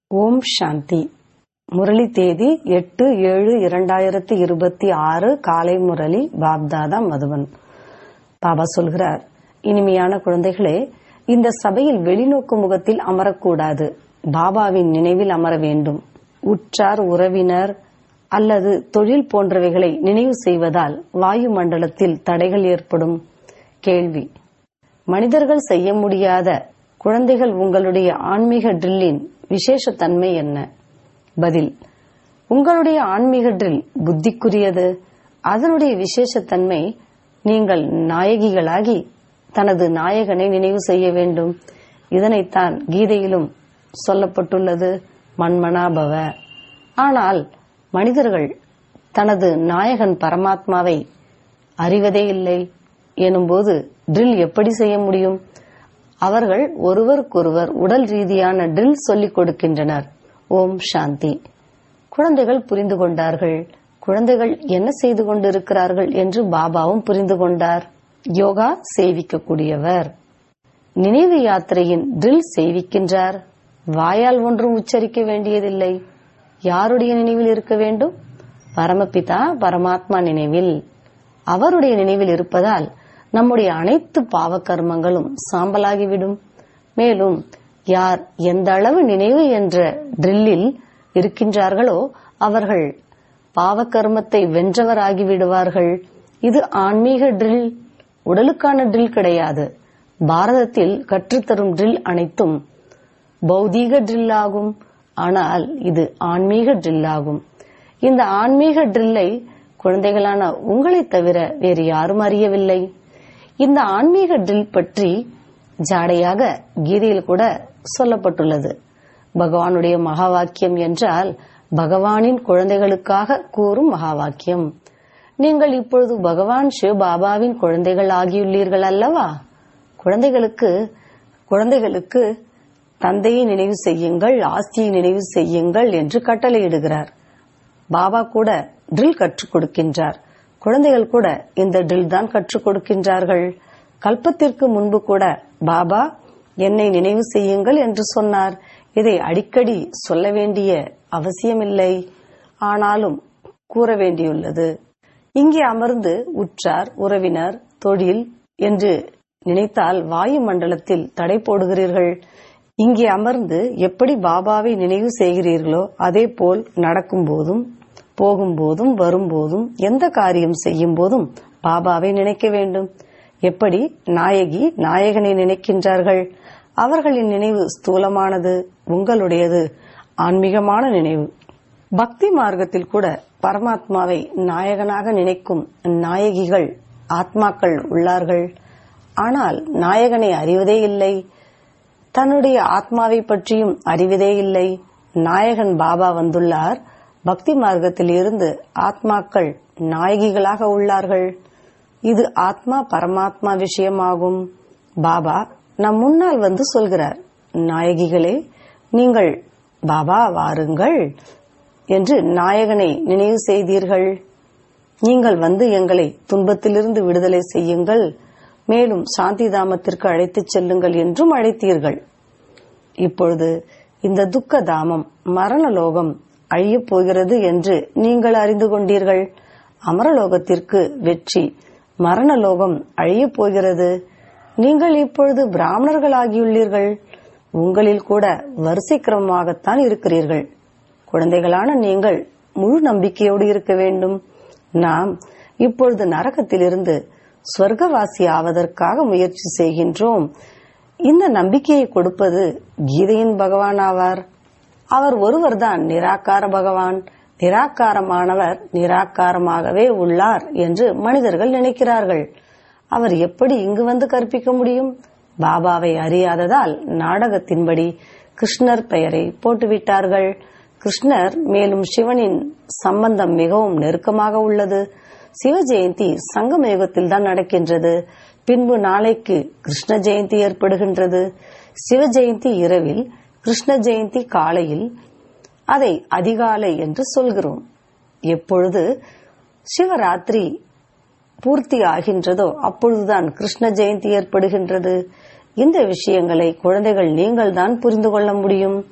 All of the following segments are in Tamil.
ஓம் சாந்தி முரளி தேதி எட்டு ஏழு இரண்டாயிரத்தி இருபத்தி ஆறு காலை முரளி பாப்தாதா மதுவன் பாபா சொல்கிறார் இனிமையான குழந்தைகளே இந்த சபையில் வெளிநோக்கு முகத்தில் அமரக்கூடாது பாபாவின் நினைவில் அமர வேண்டும் உற்றார் உறவினர் அல்லது தொழில் போன்றவைகளை நினைவு செய்வதால் வாயு மண்டலத்தில் தடைகள் ஏற்படும் கேள்வி மனிதர்கள் செய்ய முடியாத குழந்தைகள் உங்களுடைய ஆன்மீக ட்ரில்லின் விசேஷ தன்மை என்ன பதில் உங்களுடைய ஆன்மீக ட்ரில் புத்திக்குரியது அதனுடைய விசேஷ தன்மை நீங்கள் நாயகிகளாகி தனது நாயகனை நினைவு செய்ய வேண்டும் இதனைத்தான் கீதையிலும் சொல்லப்பட்டுள்ளது மண்மனாபவ ஆனால் மனிதர்கள் தனது நாயகன் பரமாத்மாவை அறிவதே இல்லை எனும்போது ட்ரில் எப்படி செய்ய முடியும் அவர்கள் ஒருவருக்கொருவர் உடல் ரீதியான ட்ரில் சொல்லிக் கொடுக்கின்றனர் ஓம் சாந்தி குழந்தைகள் புரிந்து கொண்டார்கள் குழந்தைகள் என்ன செய்து கொண்டிருக்கிறார்கள் என்று பாபாவும் புரிந்து கொண்டார் யோகா செய்விக்கக்கூடியவர் நினைவு யாத்திரையின் ட்ரில் செய்விக்கின்றார் வாயால் ஒன்றும் உச்சரிக்க வேண்டியதில்லை யாருடைய நினைவில் இருக்க வேண்டும் பரமபிதா பரமாத்மா நினைவில் அவருடைய நினைவில் இருப்பதால் நம்முடைய அனைத்து பாவ கர்மங்களும் சாம்பலாகிவிடும் மேலும் யார் எந்த அளவு நினைவு என்ற ட்ரில்லில் இருக்கின்றார்களோ அவர்கள் பாவ கர்மத்தை வென்றவராகிவிடுவார்கள் இது ஆன்மீக ட்ரில் உடலுக்கான ட்ரில் கிடையாது பாரதத்தில் கற்றுத்தரும் ட்ரில் அனைத்தும் பௌதீக ட்ரில் ஆகும் ஆனால் இது ஆன்மீக ட்ரில் ஆகும் இந்த ஆன்மீக ட்ரில்லை குழந்தைகளான உங்களை தவிர வேறு யாரும் அறியவில்லை இந்த ஆன்மீக ட்ரில் பற்றி ஜாடையாக கீதையில் கூட சொல்லப்பட்டுள்ளது பகவானுடைய மகா வாக்கியம் என்றால் பகவானின் குழந்தைகளுக்காக கூறும் மகா வாக்கியம் நீங்கள் இப்பொழுது பகவான் சிவ பாபாவின் குழந்தைகள் ஆகியுள்ளீர்கள் அல்லவா குழந்தைகளுக்கு குழந்தைகளுக்கு தந்தையை நினைவு செய்யுங்கள் ஆஸ்தியை நினைவு செய்யுங்கள் என்று கட்டளையிடுகிறார் பாபா கூட ட்ரில் கற்றுக் கொடுக்கின்றார் குழந்தைகள் கூட இந்த ட்ரில் தான் கற்றுக் கொடுக்கின்றார்கள் கல்பத்திற்கு முன்பு கூட பாபா என்னை நினைவு செய்யுங்கள் என்று சொன்னார் இதை அடிக்கடி சொல்ல வேண்டிய அவசியமில்லை ஆனாலும் கூற வேண்டியுள்ளது இங்கே அமர்ந்து உற்றார் உறவினர் தொழில் என்று நினைத்தால் வாயு மண்டலத்தில் தடை போடுகிறீர்கள் இங்கே அமர்ந்து எப்படி பாபாவை நினைவு செய்கிறீர்களோ அதே போல் நடக்கும் போதும் போகும்போதும் வரும்போதும் எந்த காரியம் செய்யும் போதும் பாபாவை நினைக்க வேண்டும் எப்படி நாயகி நாயகனை நினைக்கின்றார்கள் அவர்களின் நினைவு ஸ்தூலமானது உங்களுடையது ஆன்மீகமான நினைவு பக்தி மார்க்கத்தில் கூட பரமாத்மாவை நாயகனாக நினைக்கும் நாயகிகள் ஆத்மாக்கள் உள்ளார்கள் ஆனால் நாயகனை அறிவதே இல்லை தன்னுடைய ஆத்மாவை பற்றியும் அறிவதே இல்லை நாயகன் பாபா வந்துள்ளார் பக்தி மார்க்கத்தில் இருந்து ஆத்மாக்கள் நாயகிகளாக உள்ளார்கள் இது ஆத்மா பரமாத்மா விஷயமாகும் பாபா நம் முன்னால் வந்து சொல்கிறார் நாயகிகளே நீங்கள் பாபா வாருங்கள் என்று நாயகனை நினைவு செய்தீர்கள் நீங்கள் வந்து எங்களை துன்பத்திலிருந்து விடுதலை செய்யுங்கள் மேலும் சாந்தி தாமத்திற்கு அழைத்துச் செல்லுங்கள் என்றும் அழைத்தீர்கள் இப்பொழுது இந்த துக்க தாமம் மரணலோகம் அழியப் போகிறது என்று நீங்கள் அறிந்து கொண்டீர்கள் அமரலோகத்திற்கு வெற்றி மரணலோகம் அழியப் போகிறது நீங்கள் இப்பொழுது பிராமணர்களாகியுள்ளீர்கள் உங்களில் கூட வரிசை கிரமமாகத்தான் இருக்கிறீர்கள் குழந்தைகளான நீங்கள் முழு நம்பிக்கையோடு இருக்க வேண்டும் நாம் இப்பொழுது நரகத்திலிருந்து ஸ்வர்க்கவாசி ஆவதற்காக முயற்சி செய்கின்றோம் இந்த நம்பிக்கையை கொடுப்பது கீதையின் பகவான் ஆவார் அவர் ஒருவர்தான் நிராகார பகவான் நிராகாரமானவர் நிராகாரமாகவே உள்ளார் என்று மனிதர்கள் நினைக்கிறார்கள் அவர் எப்படி இங்கு வந்து கற்பிக்க முடியும் பாபாவை அறியாததால் நாடகத்தின்படி கிருஷ்ணர் பெயரை போட்டுவிட்டார்கள் கிருஷ்ணர் மேலும் சிவனின் சம்பந்தம் மிகவும் நெருக்கமாக உள்ளது சிவ ஜெயந்தி சங்கம யுகத்தில் தான் நடக்கின்றது பின்பு நாளைக்கு கிருஷ்ண ஜெயந்தி ஏற்படுகின்றது சிவ ஜெயந்தி இரவில் கிருஷ்ண ஜெயந்தி காலையில் அதை அதிகாலை என்று சொல்கிறோம் எப்பொழுது சிவராத்திரி பூர்த்தி ஆகின்றதோ அப்பொழுதுதான் கிருஷ்ண ஜெயந்தி ஏற்படுகின்றது இந்த விஷயங்களை குழந்தைகள் நீங்கள் தான் புரிந்து கொள்ள முடியும்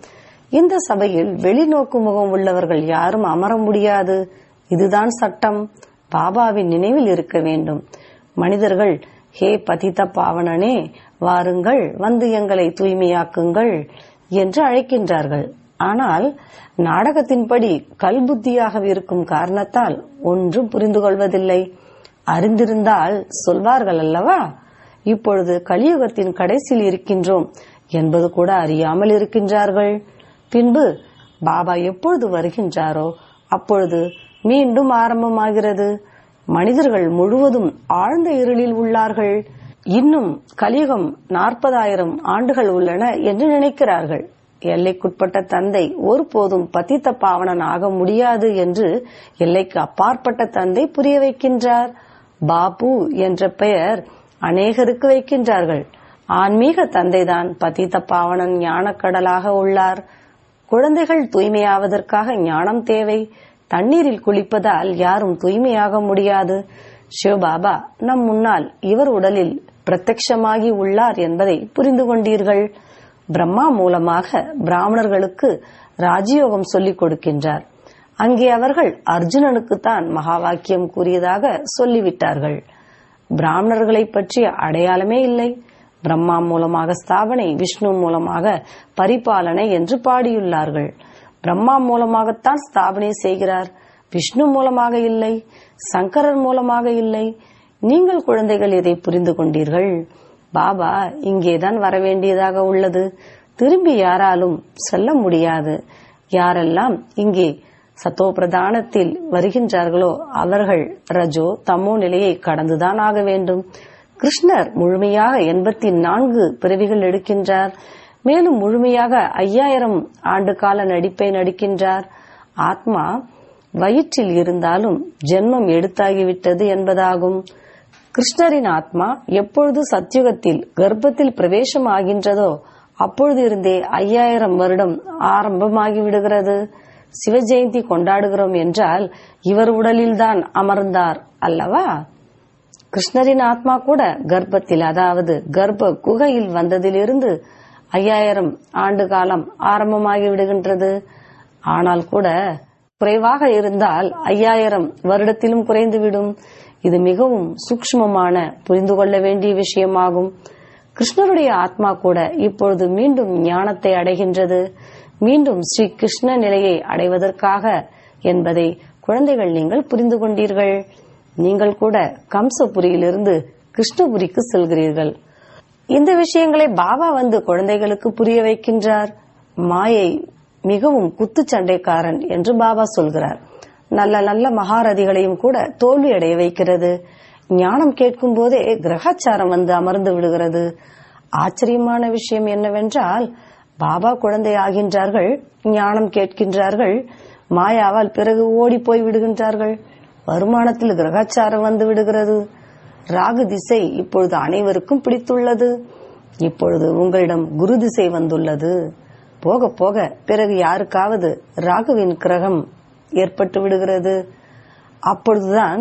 இந்த சபையில் வெளிநோக்கு முகம் உள்ளவர்கள் யாரும் அமர முடியாது இதுதான் சட்டம் பாபாவின் நினைவில் இருக்க வேண்டும் மனிதர்கள் ஹே பதித்த பாவனனே வாருங்கள் வந்து எங்களை தூய்மையாக்குங்கள் என்று அழைக்கின்றார்கள் ஆனால் நாடகத்தின்படி கல்புத்தியாக இருக்கும் காரணத்தால் ஒன்றும் புரிந்து கொள்வதில்லை அறிந்திருந்தால் சொல்வார்கள் அல்லவா இப்பொழுது கலியுகத்தின் கடைசியில் இருக்கின்றோம் என்பது கூட அறியாமல் இருக்கின்றார்கள் பின்பு பாபா எப்பொழுது வருகின்றாரோ அப்பொழுது மீண்டும் ஆரம்பமாகிறது மனிதர்கள் முழுவதும் ஆழ்ந்த இருளில் உள்ளார்கள் இன்னும் கலியுகம் நாற்பதாயிரம் ஆண்டுகள் உள்ளன என்று நினைக்கிறார்கள் எல்லைக்குட்பட்ட தந்தை ஒருபோதும் பதித்த பாவனன் ஆக முடியாது என்று எல்லைக்கு அப்பாற்பட்ட தந்தை புரிய வைக்கின்றார் பாபு என்ற பெயர் அநேகருக்கு வைக்கின்றார்கள் ஆன்மீக தந்தைதான் பதித்த பாவனன் ஞானக்கடலாக உள்ளார் குழந்தைகள் தூய்மையாவதற்காக ஞானம் தேவை தண்ணீரில் குளிப்பதால் யாரும் தூய்மையாக முடியாது சிவபாபா நம் முன்னால் இவர் உடலில் பிரத்யட்சமாகி உள்ளார் என்பதை புரிந்து கொண்டீர்கள் பிரம்மா மூலமாக பிராமணர்களுக்கு ராஜயோகம் சொல்லிக் கொடுக்கின்றார் அங்கே அவர்கள் அர்ஜுனனுக்கு தான் மகா வாக்கியம் கூறியதாக சொல்லிவிட்டார்கள் பிராமணர்களை பற்றிய அடையாளமே இல்லை பிரம்மா மூலமாக ஸ்தாபனை விஷ்ணு மூலமாக பரிபாலனை என்று பாடியுள்ளார்கள் பிரம்மா மூலமாகத்தான் ஸ்தாபனை செய்கிறார் விஷ்ணு மூலமாக இல்லை சங்கரர் மூலமாக இல்லை நீங்கள் குழந்தைகள் இதை புரிந்து கொண்டீர்கள் பாபா இங்கேதான் வரவேண்டியதாக உள்ளது திரும்பி யாராலும் செல்ல முடியாது யாரெல்லாம் இங்கே சத்தோ பிரதானத்தில் வருகின்றார்களோ அவர்கள் ரஜோ தமோ நிலையை கடந்துதான் ஆக வேண்டும் கிருஷ்ணர் முழுமையாக எண்பத்தி நான்கு பிறவிகள் எடுக்கின்றார் மேலும் முழுமையாக ஐயாயிரம் ஆண்டு கால நடிப்பை நடிக்கின்றார் ஆத்மா வயிற்றில் இருந்தாலும் ஜென்மம் எடுத்தாகிவிட்டது என்பதாகும் கிருஷ்ணரின் ஆத்மா எப்பொழுது சத்யுகத்தில் கர்ப்பத்தில் பிரவேசம் ஆகின்றதோ அப்பொழுது இருந்தே ஐயாயிரம் வருடம் ஆரம்பமாகி விடுகிறது சிவஜெயந்தி கொண்டாடுகிறோம் என்றால் இவர் உடலில்தான் அமர்ந்தார் அல்லவா கிருஷ்ணரின் ஆத்மா கூட கர்ப்பத்தில் அதாவது கர்ப்ப குகையில் வந்ததிலிருந்து ஐயாயிரம் ஆண்டு காலம் ஆரம்பமாகி விடுகின்றது ஆனால் கூட குறைவாக இருந்தால் ஐயாயிரம் வருடத்திலும் குறைந்துவிடும் இது மிகவும் சூக்ஷ்மமான புரிந்து கொள்ள வேண்டிய விஷயமாகும் கிருஷ்ணருடைய ஆத்மா கூட இப்பொழுது மீண்டும் ஞானத்தை அடைகின்றது மீண்டும் ஸ்ரீ கிருஷ்ண நிலையை அடைவதற்காக என்பதை குழந்தைகள் நீங்கள் புரிந்து கொண்டீர்கள் நீங்கள் கூட கம்சபுரியிலிருந்து கிருஷ்ணபுரிக்கு செல்கிறீர்கள் இந்த விஷயங்களை பாபா வந்து குழந்தைகளுக்கு புரிய வைக்கின்றார் மாயை மிகவும் குத்துச்சண்டைக்காரன் என்று பாபா சொல்கிறார் நல்ல நல்ல மகாரதிகளையும் கூட தோல்வி அடைய வைக்கிறது ஞானம் கேட்கும் போதே கிரகாச்சாரம் வந்து அமர்ந்து விடுகிறது ஆச்சரியமான விஷயம் என்னவென்றால் பாபா குழந்தை ஆகின்றார்கள் ஞானம் கேட்கின்றார்கள் மாயாவால் பிறகு ஓடி போய் விடுகின்றார்கள் வருமானத்தில் கிரகாச்சாரம் வந்து விடுகிறது ராகு திசை இப்பொழுது அனைவருக்கும் பிடித்துள்ளது இப்பொழுது உங்களிடம் குரு திசை வந்துள்ளது போக போக பிறகு யாருக்காவது ராகுவின் கிரகம் ஏற்பட்டு விடுகிறது அப்பொழுதுதான்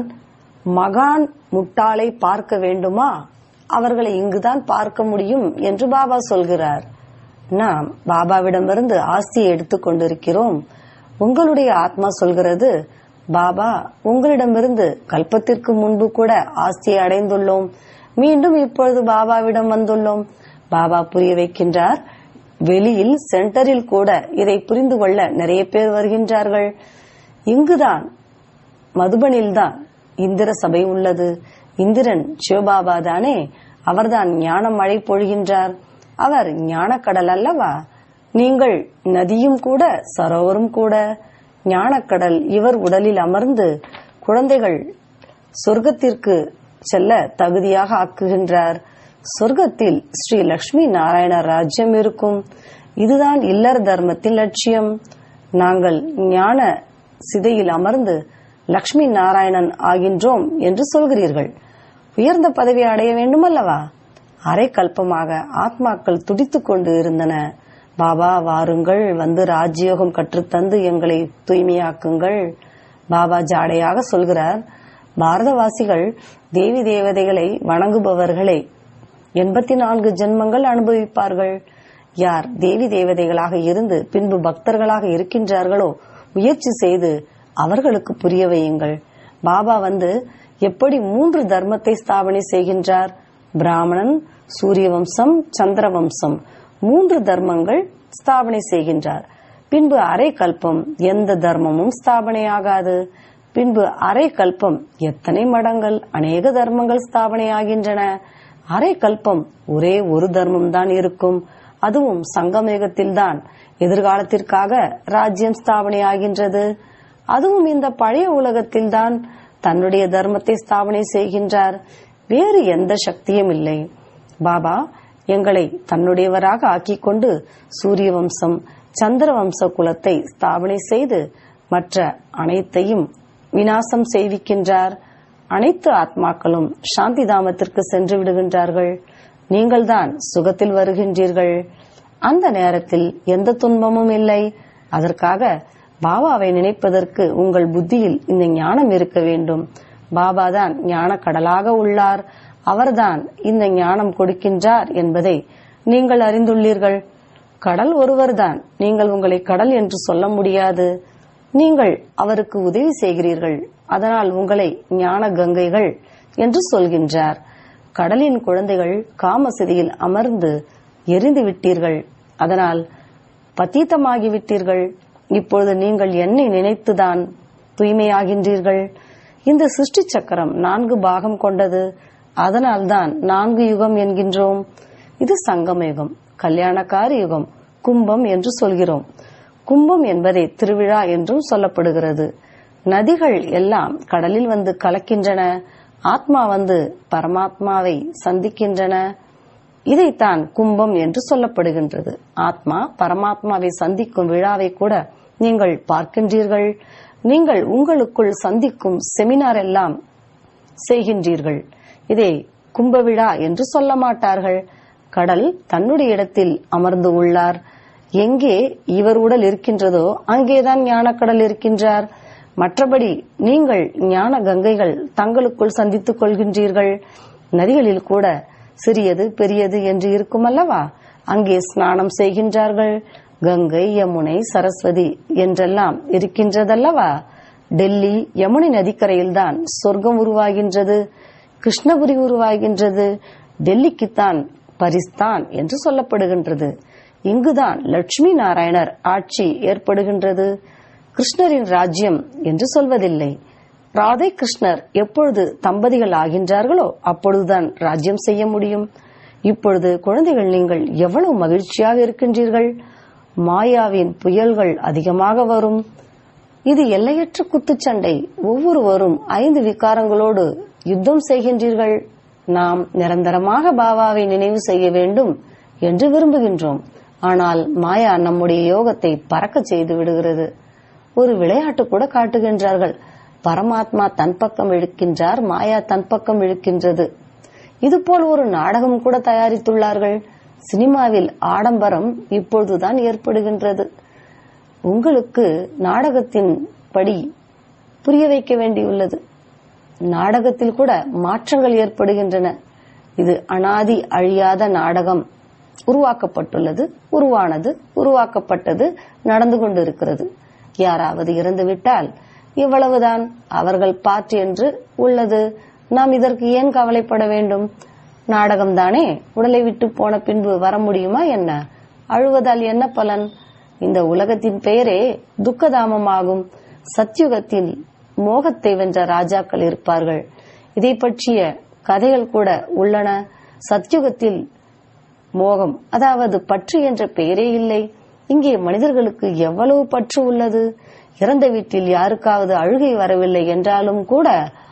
மகான் முட்டாளை பார்க்க வேண்டுமா அவர்களை இங்குதான் பார்க்க முடியும் என்று பாபா சொல்கிறார் நாம் பாபாவிடமிருந்து ஆஸ்தியை எடுத்துக் கொண்டிருக்கிறோம் உங்களுடைய ஆத்மா சொல்கிறது பாபா உங்களிடமிருந்து கல்பத்திற்கு முன்பு கூட ஆஸ்தியை அடைந்துள்ளோம் மீண்டும் இப்பொழுது பாபாவிடம் வந்துள்ளோம் பாபா புரிய வைக்கின்றார் வெளியில் சென்டரில் கூட இதை புரிந்து கொள்ள நிறைய பேர் வருகின்றார்கள் இங்குதான் மதுபனில்தான் இந்திர சபை உள்ளது இந்திரன் சிவபாபா தானே அவர்தான் ஞான மழை பொழிகின்றார் அவர் ஞானக்கடல் அல்லவா நீங்கள் நதியும் கூட சரோவரும் கூட ஞானக்கடல் இவர் உடலில் அமர்ந்து குழந்தைகள் சொர்க்கத்திற்கு செல்ல தகுதியாக ஆக்குகின்றார் சொர்க்கத்தில் ஸ்ரீ லட்சுமி நாராயண ராஜ்யம் இருக்கும் இதுதான் இல்லற தர்மத்தின் லட்சியம் நாங்கள் ஞான சிதையில் அமர்ந்து லட்சுமி நாராயணன் ஆகின்றோம் என்று சொல்கிறீர்கள் உயர்ந்த பதவி அடைய வேண்டுமல்லவா அரை கல்பமாக ஆத்மாக்கள் துடித்துக் கொண்டு இருந்தன பாபா வாருங்கள் வந்து ராஜ்யோகம் கற்றுத்தந்து எங்களை தூய்மையாக்குங்கள் பாபா ஜாடையாக சொல்கிறார் பாரதவாசிகள் தேவி தேவதைகளை வணங்குபவர்களை எண்பத்தி நான்கு ஜென்மங்கள் அனுபவிப்பார்கள் யார் தேவி தேவதைகளாக இருந்து பின்பு பக்தர்களாக இருக்கின்றார்களோ முயற்சி செய்து அவர்களுக்கு புரிய வையுங்கள் பாபா வந்து எப்படி மூன்று தர்மத்தை ஸ்தாபனை செய்கின்றார் பிராமணன் சூரிய வம்சம் சந்திர வம்சம் மூன்று தர்மங்கள் ஸ்தாபனை செய்கின்றார் பின்பு அரை கல்பம் எந்த தர்மமும் ஸ்தாபனையாகாது பின்பு அரை கல்பம் எத்தனை மடங்கள் அநேக தர்மங்கள் ஸ்தாபனையாகின்றன அரை கல்பம் ஒரே ஒரு தர்மம் தான் இருக்கும் அதுவும் சங்கமேகத்தில்தான் எதிர்காலத்திற்காக ராஜ்யம் ஸ்தாபனையாகின்றது அதுவும் இந்த பழைய உலகத்தில்தான் தன்னுடைய தர்மத்தை ஸ்தாபனை செய்கின்றார் வேறு எந்த சக்தியும் இல்லை பாபா எங்களை தன்னுடையவராக ஆக்கிக் கொண்டு சூரிய வம்சம் சந்திர வம்ச குலத்தை ஸ்தாபனை செய்து மற்ற அனைத்தையும் வினாசம் செய்விக்கின்றார் அனைத்து ஆத்மாக்களும் சாந்தி தாமத்திற்கு சென்று விடுகின்றார்கள் நீங்கள்தான் சுகத்தில் வருகின்றீர்கள் அந்த நேரத்தில் எந்த துன்பமும் இல்லை அதற்காக பாபாவை நினைப்பதற்கு உங்கள் புத்தியில் இந்த ஞானம் இருக்க வேண்டும் பாபா தான் ஞான கடலாக உள்ளார் அவர்தான் இந்த ஞானம் கொடுக்கின்றார் என்பதை நீங்கள் அறிந்துள்ளீர்கள் கடல் ஒருவர்தான் நீங்கள் உங்களை கடல் என்று சொல்ல முடியாது நீங்கள் அவருக்கு உதவி செய்கிறீர்கள் அதனால் உங்களை ஞான கங்கைகள் என்று சொல்கின்றார் கடலின் குழந்தைகள் காமசதியில் அமர்ந்து எரிந்து விட்டீர்கள் அதனால் பத்தீத்தமாகி விட்டீர்கள் இப்பொழுது நீங்கள் என்னை நினைத்துதான் தூய்மையாகின்றீர்கள் இந்த சிருஷ்டி சக்கரம் நான்கு பாகம் கொண்டது அதனால்தான் நான்கு யுகம் என்கின்றோம் இது சங்கம யுகம் கல்யாணக்கார யுகம் கும்பம் என்று சொல்கிறோம் கும்பம் என்பதை திருவிழா என்றும் சொல்லப்படுகிறது நதிகள் எல்லாம் கடலில் வந்து கலக்கின்றன ஆத்மா வந்து பரமாத்மாவை சந்திக்கின்றன இதைத்தான் கும்பம் என்று சொல்லப்படுகின்றது ஆத்மா பரமாத்மாவை சந்திக்கும் விழாவை கூட நீங்கள் பார்க்கின்றீர்கள் நீங்கள் உங்களுக்குள் சந்திக்கும் செமினார் எல்லாம் செய்கின்றீர்கள் இதை கும்ப விழா என்று சொல்ல மாட்டார்கள் கடல் தன்னுடைய இடத்தில் அமர்ந்து உள்ளார் எங்கே இவர் உடல் இருக்கின்றதோ அங்கேதான் ஞானக்கடல் இருக்கின்றார் மற்றபடி நீங்கள் ஞான கங்கைகள் தங்களுக்குள் சந்தித்துக் கொள்கின்றீர்கள் நதிகளில் கூட சிறியது பெரியது என்று இருக்கும் அல்லவா அங்கே ஸ்நானம் செய்கின்றார்கள் கங்கை யமுனை சரஸ்வதி என்றெல்லாம் இருக்கின்றதல்லவா டெல்லி யமுனை நதிக்கரையில்தான் சொர்க்கம் உருவாகின்றது கிருஷ்ணபுரி உருவாகின்றது டெல்லிக்குத்தான் பரிஸ்தான் என்று சொல்லப்படுகின்றது இங்குதான் லட்சுமி நாராயணர் ஆட்சி ஏற்படுகின்றது கிருஷ்ணரின் ராஜ்யம் என்று சொல்வதில்லை ராதை கிருஷ்ணர் எப்பொழுது தம்பதிகள் ஆகின்றார்களோ அப்பொழுதுதான் ராஜ்யம் செய்ய முடியும் இப்பொழுது குழந்தைகள் நீங்கள் எவ்வளவு மகிழ்ச்சியாக இருக்கின்றீர்கள் மாயாவின் புயல்கள் அதிகமாக வரும் இது எல்லையற்ற குத்துச்சண்டை ஒவ்வொருவரும் ஐந்து விகாரங்களோடு யுத்தம் செய்கின்றீர்கள் நாம் நிரந்தரமாக பாபாவை நினைவு செய்ய வேண்டும் என்று விரும்புகின்றோம் ஆனால் மாயா நம்முடைய யோகத்தை பறக்க செய்து விடுகிறது ஒரு விளையாட்டு கூட காட்டுகின்றார்கள் பரமாத்மா தன் பக்கம் இழுக்கின்றார் மாயா தன் பக்கம் இழுக்கின்றது இதுபோல் ஒரு நாடகம் கூட தயாரித்துள்ளார்கள் சினிமாவில் ஆடம்பரம் இப்பொழுதுதான் ஏற்படுகின்றது உங்களுக்கு நாடகத்தின் படி புரிய வைக்க வேண்டியுள்ளது நாடகத்தில் கூட மாற்றங்கள் ஏற்படுகின்றன இது அனாதி அழியாத நாடகம் உருவாக்கப்பட்டுள்ளது உருவானது உருவாக்கப்பட்டது நடந்து கொண்டிருக்கிறது யாராவது இறந்துவிட்டால் இவ்வளவுதான் அவர்கள் பாற்று என்று உள்ளது நாம் இதற்கு ஏன் கவலைப்பட வேண்டும் நாடகம்தானே உடலை விட்டு போன பின்பு வர முடியுமா என்ன அழுவதால் என்ன பலன் இந்த உலகத்தின் பெயரே துக்கதாமமாகும் சத்யுகத்தில் மோகத்தை வென்ற ராஜாக்கள் இருப்பார்கள் இதை பற்றிய கதைகள் கூட உள்ளன சத்யுகத்தில் மோகம் அதாவது பற்று என்ற பெயரே இல்லை இங்கே மனிதர்களுக்கு எவ்வளவு பற்று உள்ளது இறந்த வீட்டில் யாருக்காவது அழுகை வரவில்லை என்றாலும் கூட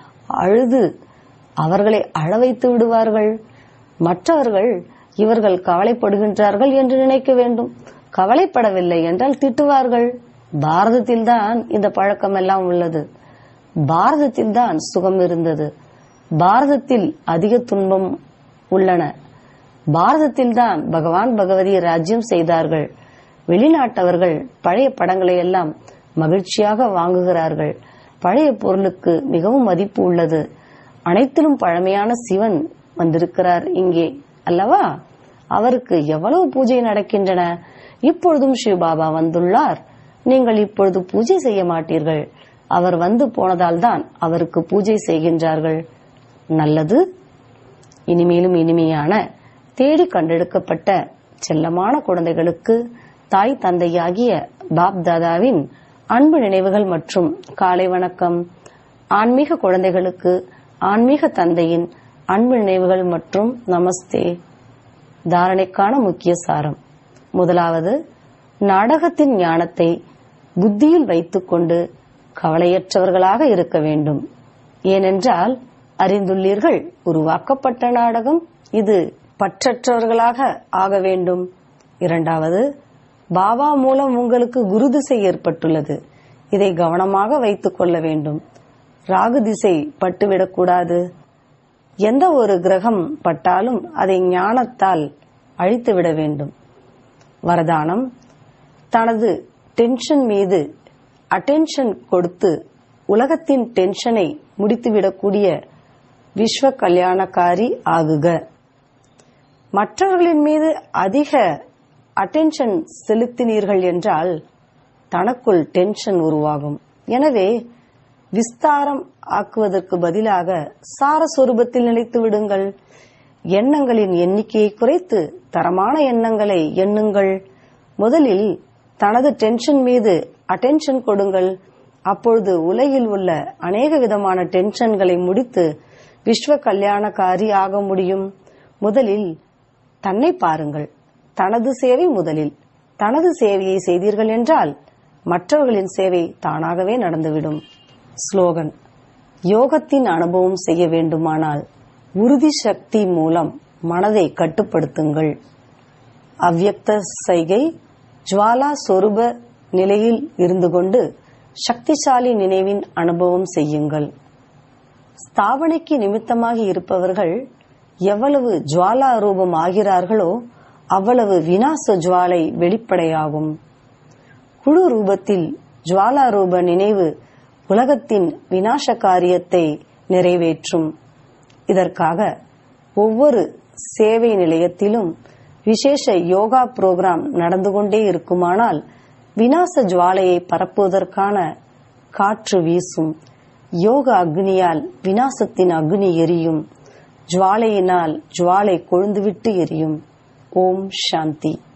அழுது அவர்களை அழ வைத்து விடுவார்கள் மற்றவர்கள் இவர்கள் கவலைப்படுகின்றார்கள் என்று நினைக்க வேண்டும் கவலைப்படவில்லை என்றால் திட்டுவார்கள் பாரதத்தில் தான் இந்த பழக்கம் எல்லாம் உள்ளது பாரதத்தில் தான் சுகம் இருந்தது பாரதத்தில் அதிக துன்பம் உள்ளன பாரதத்தில் தான் பகவான் பகவதி ராஜ்யம் செய்தார்கள் வெளிநாட்டவர்கள் பழைய படங்களை எல்லாம் மகிழ்ச்சியாக வாங்குகிறார்கள் பழைய பொருளுக்கு மிகவும் மதிப்பு உள்ளது அனைத்திலும் பழமையான சிவன் வந்திருக்கிறார் இங்கே அல்லவா அவருக்கு எவ்வளவு பூஜை நடக்கின்றன இப்பொழுதும் சிவபாபா வந்துள்ளார் நீங்கள் இப்பொழுது பூஜை செய்ய மாட்டீர்கள் அவர் வந்து போனதால் தான் அவருக்கு பூஜை செய்கின்றார்கள் நல்லது இனிமேலும் இனிமையான தேடி கண்டெடுக்கப்பட்ட செல்லமான குழந்தைகளுக்கு தாய் தந்தையாகிய பாப் தாதாவின் அன்பு நினைவுகள் மற்றும் காலை வணக்கம் ஆன்மீக குழந்தைகளுக்கு ஆன்மீக தந்தையின் அன்பு நினைவுகள் மற்றும் நமஸ்தே தாரணைக்கான முக்கிய சாரம் முதலாவது நாடகத்தின் ஞானத்தை புத்தியில் வைத்துக்கொண்டு கவலையற்றவர்களாக இருக்க வேண்டும் ஏனென்றால் அறிந்துள்ளீர்கள் உருவாக்கப்பட்ட நாடகம் இது பற்றற்றவர்களாக ஆக வேண்டும் இரண்டாவது பாபா மூலம் உங்களுக்கு குரு திசை ஏற்பட்டுள்ளது இதை கவனமாக வைத்துக் கொள்ள வேண்டும் ராகு திசை பட்டுவிடக்கூடாது எந்த ஒரு கிரகம் பட்டாலும் அதை ஞானத்தால் அழித்துவிட வேண்டும் வரதானம் தனது டென்ஷன் மீது அட்டென்ஷன் கொடுத்து உலகத்தின் டென்ஷனை முடித்துவிடக்கூடிய விஸ்வ கல்யாணக்காரி ஆகுக மற்றவர்களின் மீது அதிக அட்டென்ஷன் செலுத்தினீர்கள் என்றால் தனக்குள் டென்ஷன் உருவாகும் எனவே விஸ்தாரம் ஆக்குவதற்கு பதிலாக சாரஸ்வரூபத்தில் நிலைத்து விடுங்கள் எண்ணங்களின் எண்ணிக்கையை குறைத்து தரமான எண்ணங்களை எண்ணுங்கள் முதலில் தனது டென்ஷன் மீது அட்டென்ஷன் கொடுங்கள் அப்பொழுது உலகில் உள்ள அநேக விதமான டென்ஷன்களை முடித்து விஸ்வ கல்யாணக்காரி ஆக முடியும் முதலில் தன்னை பாருங்கள் தனது சேவை முதலில் தனது சேவையை செய்தீர்கள் என்றால் மற்றவர்களின் சேவை தானாகவே நடந்துவிடும் ஸ்லோகன் யோகத்தின் அனுபவம் செய்ய வேண்டுமானால் உறுதி சக்தி மூலம் மனதை கட்டுப்படுத்துங்கள் அவ்யக்த சைகை ஜுவாலா சொரூப நிலையில் இருந்து கொண்டு சக்திசாலி நினைவின் அனுபவம் செய்யுங்கள் ஸ்தாபனைக்கு நிமித்தமாக இருப்பவர்கள் எவ்வளவு ஜுவாலா ரூபம் ஆகிறார்களோ அவ்வளவு வினாச ஜுவாலை வெளிப்படையாகும் குழு ரூபத்தில் ஜுவாலா ரூப நினைவு உலகத்தின் வினாச காரியத்தை நிறைவேற்றும் இதற்காக ஒவ்வொரு சேவை நிலையத்திலும் விசேஷ யோகா புரோகிராம் நடந்து கொண்டே இருக்குமானால் வினாச ஜுவாலையை பரப்புவதற்கான காற்று வீசும் யோக அக்னியால் வினாசத்தின் அக்னி எரியும் ஜுவாலையினால் ஜுவாலை கொழுந்துவிட்டு எரியும் ஓம் சாந்தி